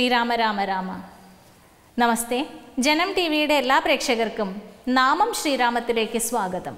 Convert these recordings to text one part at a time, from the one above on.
ശ്രീരാമ രാമ രാമ നമസ്തേ ജനം ടി വിയുടെ എല്ലാ പ്രേക്ഷകർക്കും നാമം ശ്രീരാമത്തിലേക്ക് സ്വാഗതം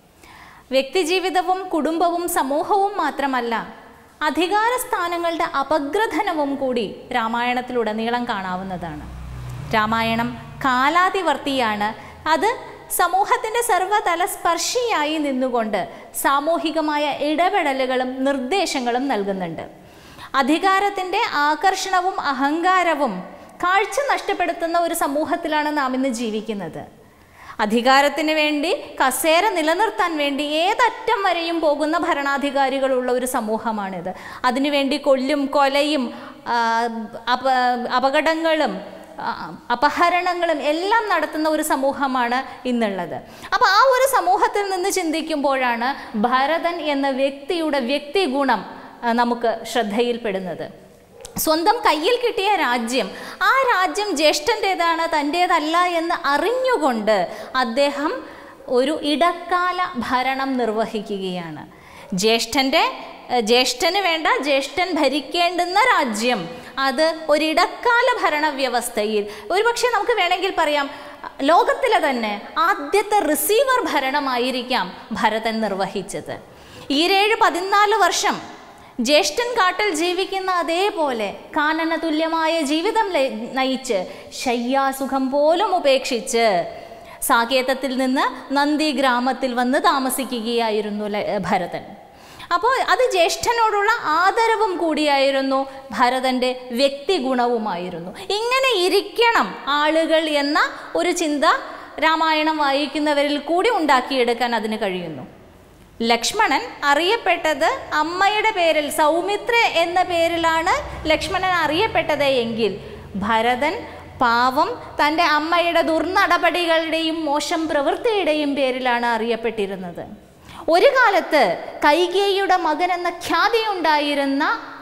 വ്യക്തിജീവിതവും കുടുംബവും സമൂഹവും മാത്രമല്ല അധികാര സ്ഥാനങ്ങളുടെ അപഗ്രഥനവും കൂടി രാമായണത്തിലുടനീളം കാണാവുന്നതാണ് രാമായണം കാലാതിവർത്തിയാണ് അത് സമൂഹത്തിൻ്റെ സർവ്വതല സ്പർശിയായി നിന്നുകൊണ്ട് സാമൂഹികമായ ഇടപെടലുകളും നിർദ്ദേശങ്ങളും നൽകുന്നുണ്ട് അധികാരത്തിൻ്റെ ആകർഷണവും അഹങ്കാരവും കാഴ്ച നഷ്ടപ്പെടുത്തുന്ന ഒരു സമൂഹത്തിലാണ് നാം ഇന്ന് ജീവിക്കുന്നത് അധികാരത്തിന് വേണ്ടി കസേര നിലനിർത്താൻ വേണ്ടി ഏതറ്റം വരെയും പോകുന്ന ഭരണാധികാരികളുള്ള ഒരു സമൂഹമാണിത് അതിനുവേണ്ടി കൊല്ലും കൊലയും ആ, അപ അപകടങ്ങളും ആ, അപഹരണങ്ങളും എല്ലാം നടത്തുന്ന ഒരു സമൂഹമാണ് ഇന്നുള്ളത് അപ്പോൾ ആ ഒരു സമൂഹത്തിൽ നിന്ന് ചിന്തിക്കുമ്പോഴാണ് ഭരതൻ എന്ന വ്യക്തിയുടെ വ്യക്തി ഗുണം ആ, നമുക്ക് ശ്രദ്ധയിൽപ്പെടുന്നത് സ്വന്തം കയ്യിൽ കിട്ടിയ രാജ്യം ആ രാജ്യം ജ്യേഷ്ഠൻ്റേതാണ് തൻ്റേതല്ല എന്ന് അറിഞ്ഞുകൊണ്ട് അദ്ദേഹം ഒരു ഇടക്കാല ഭരണം നിർവഹിക്കുകയാണ് ജ്യേഷ്ഠൻ്റെ ഏഹ്, ജ്യേഷ്ഠന് വേണ്ട ജ്യേഷ്ഠൻ ഭരിക്കേണ്ടുന്ന രാജ്യം അത് ഒരിടക്കാല ഭരണ വ്യവസ്ഥയിൽ ഒരുപക്ഷെ നമുക്ക് വേണമെങ്കിൽ പറയാം ലോകത്തിലെ തന്നെ ആദ്യത്തെ റിസീവർ ഭരണമായിരിക്കാം ഭരതൻ നിർവഹിച്ചത് ഈരേഴ് പതിനാല് വർഷം ജ്യേഷ്ഠൻ കാട്ടിൽ ജീവിക്കുന്ന അതേപോലെ കാനന തുല്യമായ ജീവിതം ല- നയിച്ച് ശയ്യാസുഖം പോലും ഉപേക്ഷിച്ച് സാകേതത്തിൽ നിന്ന് നന്ദി ഗ്രാമത്തിൽ വന്ന് താമസിക്കുകയായിരുന്നു ല- ഭരതൻ അപ്പോൾ അത് ജ്യേഷ്ഠനോടുള്ള ആദരവും കൂടിയായിരുന്നു ഭരതൻ്റെ വ്യക്തിഗുണവുമായിരുന്നു ഇങ്ങനെ ഇരിക്കണം ആളുകൾ എന്ന ഒരു ചിന്ത രാമായണം വായിക്കുന്നവരിൽ കൂടി ഉണ്ടാക്കിയെടുക്കാൻ അതിന് കഴിയുന്നു ലക്ഷ്മണൻ അറിയപ്പെട്ടത് അമ്മയുടെ പേരിൽ സൗമിത്ര എന്ന പേരിലാണ് ലക്ഷ്മണൻ അറിയപ്പെട്ടത് എങ്കിൽ ഭരതൻ പാവം തൻ്റെ അമ്മയുടെ ദുർനടപടികളുടെയും മോശം പ്രവൃത്തിയുടെയും പേരിലാണ് അറിയപ്പെട്ടിരുന്നത് ഒരു കാലത്ത് കൈകേയിയുടെ മകൻ എന്ന ഖ്യാതിയുണ്ടായിരുന്ന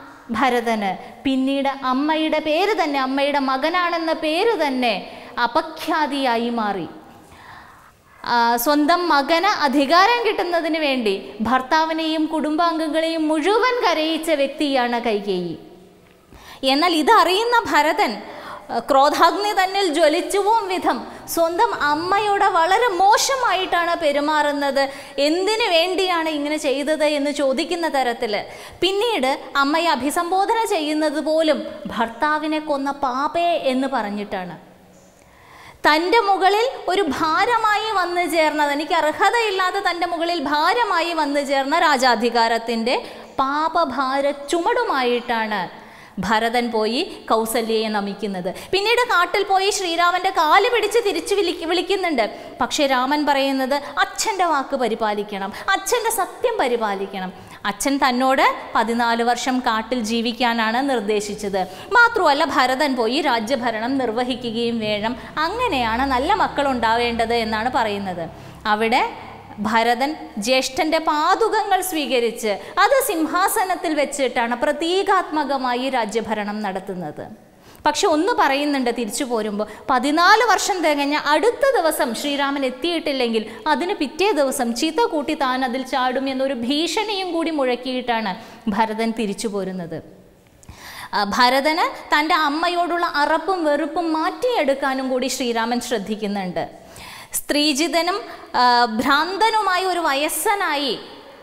ഭരതന് പിന്നീട് അമ്മയുടെ പേര് തന്നെ അമ്മയുടെ മകനാണെന്ന പേര് തന്നെ അപഖ്യാതിയായി മാറി ആ, സ്വന്തം മകന് അധികാരം കിട്ടുന്നതിന് വേണ്ടി ഭർത്താവിനെയും കുടുംബാംഗങ്ങളെയും മുഴുവൻ കരയിച്ച വ്യക്തിയാണ് കൈകേയി എന്നാൽ ഇതറിയുന്ന ഭരതൻ ആ, ക്രോധാഗ്നി തന്നിൽ ജ്വലിച്ചുവും വിധം സ്വന്തം അമ്മയോട് വളരെ മോശമായിട്ടാണ് പെരുമാറുന്നത് എന്തിനു വേണ്ടിയാണ് ഇങ്ങനെ ചെയ്തത് എന്ന് ചോദിക്കുന്ന തരത്തിൽ പിന്നീട് അമ്മയെ അഭിസംബോധന ചെയ്യുന്നത് പോലും ഭർത്താവിനെ കൊന്ന പാപേ എന്ന് പറഞ്ഞിട്ടാണ് തൻ്റെ മുകളിൽ ഒരു ഭാരമായി വന്നു ചേർന്നത് എനിക്ക് അർഹതയില്ലാതെ തൻ്റെ മുകളിൽ ഭാരമായി വന്നു ചേർന്ന രാജാധികാരത്തിൻ്റെ പാപഭാര ചുമടുമായിട്ടാണ് ഭരതൻ പോയി കൗസല്യയെ നമിക്കുന്നത് പിന്നീട് കാട്ടിൽ പോയി ശ്രീരാമൻ്റെ കാല് പിടിച്ച് തിരിച്ചു വിളി വിളിക്കുന്നുണ്ട് പക്ഷേ രാമൻ പറയുന്നത് അച്ഛൻ്റെ വാക്ക് പരിപാലിക്കണം അച്ഛൻ്റെ സത്യം പരിപാലിക്കണം അച്ഛൻ തന്നോട് പതിനാല് വർഷം കാട്ടിൽ ജീവിക്കാനാണ് നിർദ്ദേശിച്ചത് മാത്രമല്ല ഭരതൻ പോയി രാജ്യഭരണം നിർവഹിക്കുകയും വേണം അങ്ങനെയാണ് നല്ല മക്കൾ ഉണ്ടാവേണ്ടത് എന്നാണ് പറയുന്നത് അവിടെ ഭരതൻ ജ്യേഷ്ഠൻ്റെ പാതുകങ്ങൾ സ്വീകരിച്ച് അത് സിംഹാസനത്തിൽ വെച്ചിട്ടാണ് പ്രതീകാത്മകമായി രാജ്യഭരണം നടത്തുന്നത് പക്ഷെ ഒന്ന് പറയുന്നുണ്ട് തിരിച്ചു പോരുമ്പോൾ പതിനാല് വർഷം തികഞ്ഞ അടുത്ത ദിവസം ശ്രീരാമൻ എത്തിയിട്ടില്ലെങ്കിൽ അതിന് പിറ്റേ ദിവസം ചീത്ത കൂട്ടി താൻ അതിൽ ചാടും എന്നൊരു ഭീഷണിയും കൂടി മുഴക്കിയിട്ടാണ് ഭരതൻ തിരിച്ചു പോരുന്നത് ആ, ഭരതന് തൻ്റെ അമ്മയോടുള്ള അറപ്പും വെറുപ്പും മാറ്റിയെടുക്കാനും കൂടി ശ്രീരാമൻ ശ്രദ്ധിക്കുന്നുണ്ട് സ്ത്രീജിതനും ആ, ഭ്രാന്തനുമായ ഒരു വയസ്സനായി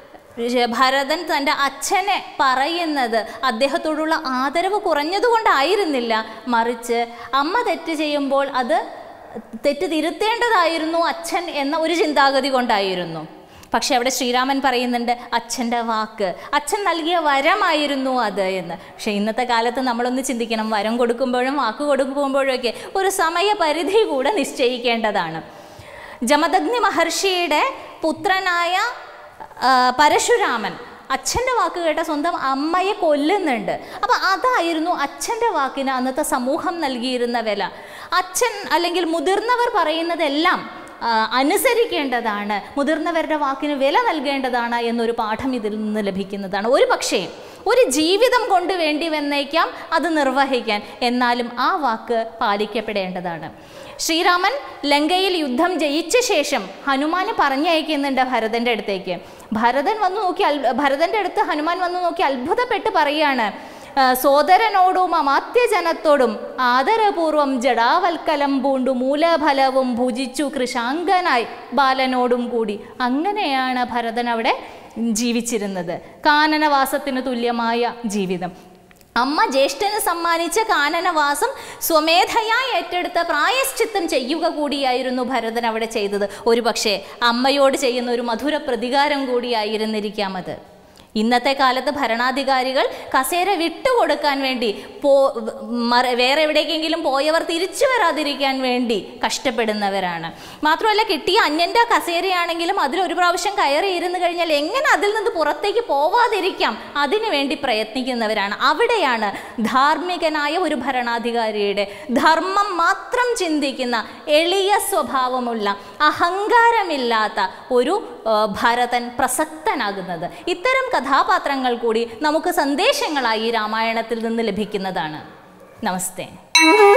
ഭരതൻ തൻ്റെ അച്ഛനെ പറയുന്നത് അദ്ദേഹത്തോടുള്ള ആദരവ് കുറഞ്ഞതുകൊണ്ടായിരുന്നില്ല മറിച്ച് അമ്മ തെറ്റ് ചെയ്യുമ്പോൾ അത് തെറ്റ് തിരുത്തേണ്ടതായിരുന്നു അച്ഛൻ എന്ന ഒരു ചിന്താഗതി കൊണ്ടായിരുന്നു പക്ഷെ അവിടെ ശ്രീരാമൻ പറയുന്നുണ്ട് അച്ഛൻ്റെ വാക്ക് അച്ഛൻ നൽകിയ വരമായിരുന്നു അത് എന്ന് പക്ഷെ ഇന്നത്തെ കാലത്ത് നമ്മളൊന്ന് ചിന്തിക്കണം വരം കൊടുക്കുമ്പോഴും വാക്ക് കൊടുക്കുമ്പോഴും ഒക്കെ ഒരു സമയപരിധി കൂടെ നിശ്ചയിക്കേണ്ടതാണ് ജമദഗ്നി മഹർഷിയുടെ പുത്രനായ ആ, പരശുരാമൻ അച്ഛൻ്റെ വാക്ക് കേട്ട സ്വന്തം അമ്മയെ കൊല്ലുന്നുണ്ട് അപ്പം അതായിരുന്നു അച്ഛൻ്റെ വാക്കിന് അന്നത്തെ സമൂഹം നൽകിയിരുന്ന വില അച്ഛൻ അല്ലെങ്കിൽ മുതിർന്നവർ പറയുന്നതെല്ലാം ആ, അനുസരിക്കേണ്ടതാണ് മുതിർന്നവരുടെ വാക്കിന് വില നൽകേണ്ടതാണ് എന്നൊരു പാഠം ഇതിൽ നിന്ന് ലഭിക്കുന്നതാണ് ഒരു പക്ഷേ ഒരു ജീവിതം കൊണ്ട് വേണ്ടി വന്നേക്കാം അത് നിർവഹിക്കാൻ എന്നാലും ആ വാക്ക് പാലിക്കപ്പെടേണ്ടതാണ് ശ്രീരാമൻ ലങ്കയിൽ യുദ്ധം ജയിച്ച ശേഷം ഹനുമാനെ പറഞ്ഞയക്കുന്നുണ്ട് ഭരതൻ്റെ അടുത്തേക്ക് ഭരതൻ വന്നു നോക്കി അൽ ഭരതൻ്റെ അടുത്ത് ഹനുമാൻ വന്നു നോക്കി അത്ഭുതപ്പെട്ട് പറയാണ് ആ, സോദരനോടും അമാത്യജനത്തോടും ആദരപൂർവം ജടാവൽക്കലം പൂണ്ടു മൂലഫലവും ഭുജിച്ചു കൃഷാങ്കനായി ബാലനോടും കൂടി അങ്ങനെയാണ് ഭരതൻ അവിടെ ജീവിച്ചിരുന്നത് കാനനവാസത്തിന് തുല്യമായ ജീവിതം അമ്മ ജ്യേഷ്ഠന് സമ്മാനിച്ച കാനനവാസം സ്വമേധയാ ഏറ്റെടുത്ത പ്രായശ്ചിത്തം ചെയ്യുക കൂടിയായിരുന്നു ഭരതൻ അവിടെ ചെയ്തത് ഒരുപക്ഷെ അമ്മയോട് ചെയ്യുന്ന ഒരു മധുര പ്രതികാരം കൂടിയായിരുന്നിരിക്കാം അത് ഇന്നത്തെ കാലത്ത് ഭരണാധികാരികൾ കസേര വിട്ടുകൊടുക്കാൻ വേണ്ടി പോ മറ- വേറെ എവിടേക്കെങ്കിലും പോയവർ തിരിച്ചു വരാതിരിക്കാൻ വേണ്ടി കഷ്ടപ്പെടുന്നവരാണ് മാത്രമല്ല കിട്ടിയ അന്യൻ്റെ കസേരയാണെങ്കിലും അതിൽ ഒരു പ്രാവശ്യം കയറി ഇരുന്ന് കഴിഞ്ഞാൽ എങ്ങനെ അതിൽ നിന്ന് പുറത്തേക്ക് പോവാതിരിക്കാം അതിനു വേണ്ടി പ്രയത്നിക്കുന്നവരാണ് അവിടെയാണ് ധാർമ്മികനായ ഒരു ഭരണാധികാരിയുടെ ധർമ്മം മാത്രം ചിന്തിക്കുന്ന എളിയ സ്വഭാവമുള്ള അഹങ്കാരമില്ലാത്ത ഒരു ആ, ഭരതൻ പ്രസക്തനാകുന്നത് ഇത്തരം കഥാപാത്രങ്ങൾ കൂടി നമുക്ക് സന്ദേശങ്ങളായി രാമായണത്തിൽ നിന്ന് ലഭിക്കുന്നതാണ് നമസ്തേ